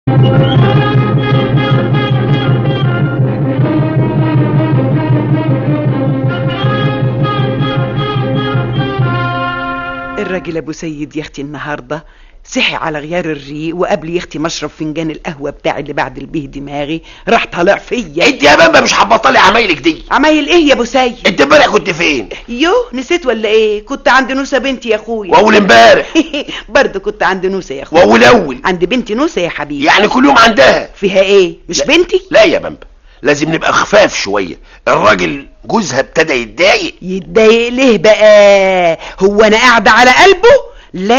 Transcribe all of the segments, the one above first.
الراجل ابو سيد يا اختي النهارده صحي على غيار الريق وقبل يا اختي مشرب فنجان القهوه بتاعي اللي بعد البيه دماغي راح طالع فيا انت يا بابا مش هتبطلي عمايلك دي عمايل ايه يا ابو سيد انت امبارح كنت فين يوه نسيت ولا ايه كنت عند نوسه بنتي يا اخويا واول امبارح برضه كنت عند نوسه يا اخويا واول اول عند بنتي نوسه يا حبيبي يعني كل يوم عندها فيها ايه مش لا. بنتي لا يا بامبا لازم نبقى خفاف شويه الراجل جوزها ابتدى يتضايق يتضايق ليه بقى هو انا قاعده على قلبه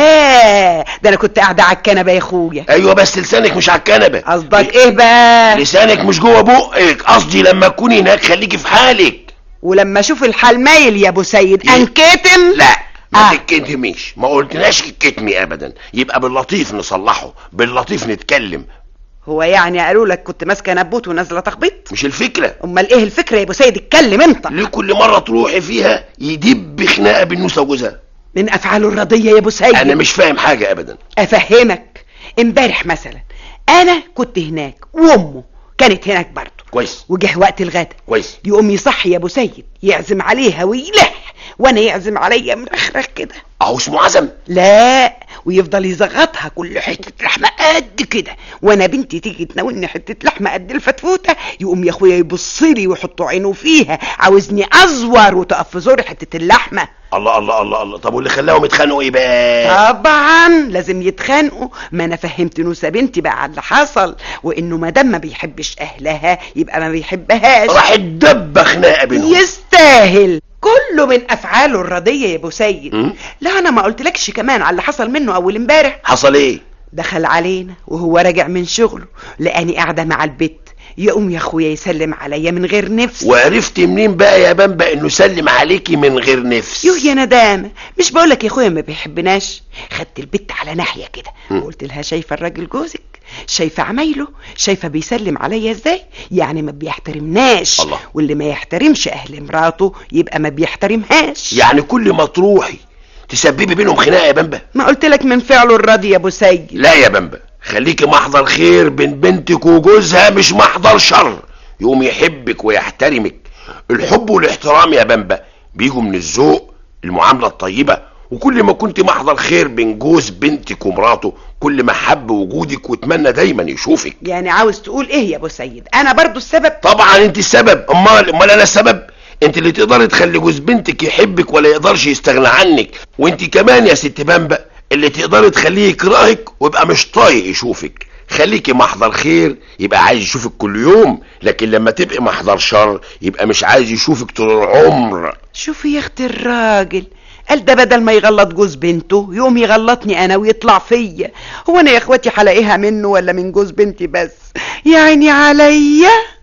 لا ده انا كنت قاعده على الكنبه يا اخويا ايوه بس لسانك مش على الكنبه قصدك ايه بقى لسانك مش جوه بقك قصدي لما تكوني هناك خليكي في حالك ولما اشوف الحال مايل يا ابو سيد إيه؟ انكتم لا ما آه. تتكتميش ما قلتناش تتكتمي ابدا يبقى باللطيف نصلحه باللطيف نتكلم هو يعني قالوا لك كنت ماسكه نبوت ونازله تخبيط مش الفكره امال ايه الفكره يا ابو سيد اتكلم انت ليه كل مره تروحي فيها يدب خناقه بين نوسه وجوزها من افعاله الرضيه يا ابو سيد انا مش فاهم حاجه ابدا افهمك امبارح مثلا انا كنت هناك وامه كانت هناك برضه كويس وجه وقت الغدا كويس يقوم يصحي يا ابو سيد يعزم عليها ويلح وانا يعزم عليا مرخرخ كده اهو اسمه عزم لا ويفضل يزغطها كل حته لحمه قد كده وانا بنتي تيجي تناولني حته لحمه قد الفتفوته يقوم يا اخويا يبص لي ويحط عينه فيها عاوزني ازور وتقف في زوري حته اللحمه الله الله الله الله طب واللي خلاهم يتخانقوا ايه بقى طبعا لازم يتخانقوا ما انا فهمت نوسه بنتي بقى على اللي حصل وانه ما دام ما بيحبش اهلها يبقى ما بيحبهاش راح دب خناقه بينهم يستاهل كله من افعاله الرضيه يا ابو سيد م? لا انا ما قلتلكش كمان على اللي حصل منه اول امبارح حصل ايه دخل علينا وهو راجع من شغله لقاني قاعده مع البت يقوم يا اخويا يسلم عليا من غير نفس وعرفت منين بقى يا بامبا انه سلم عليكي من غير نفس يوه يا ندامه مش بقولك يا اخويا ما بيحبناش خدت البت على ناحيه كده م. وقلت لها شايفه الراجل جوزك شايفه عمايله شايفه بيسلم عليا ازاي يعني ما بيحترمناش الله. واللي ما يحترمش اهل مراته يبقى ما بيحترمهاش يعني كل ما تروحي تسببي بينهم خناقه يا بامبا ما قلت لك من فعله الراضي يا ابو سيد لا يا بامبا خليكي محضر خير بين بنتك وجوزها مش محضر شر يقوم يحبك ويحترمك الحب والاحترام يا بامبا بيجوا من الذوق المعامله الطيبه وكل ما كنت محضر خير بين جوز بنتك ومراته كل ما حب وجودك واتمنى دايما يشوفك يعني عاوز تقول ايه يا ابو سيد انا برضو السبب طبعا انت السبب امال امال انا السبب انت اللي تقدري تخلي جوز بنتك يحبك ولا يقدرش يستغنى عنك وانت كمان يا ست بامبا اللي تقدري تخليه يكرهك ويبقى مش طايق يشوفك خليكي محضر خير يبقى عايز يشوفك كل يوم لكن لما تبقي محضر شر يبقى مش عايز يشوفك طول العمر شوفي يا اخت الراجل قال ده بدل ما يغلط جوز بنته يقوم يغلطني انا ويطلع فيا هو انا يا اخواتي هلاقيها منه ولا من جوز بنتي بس يا عيني عليا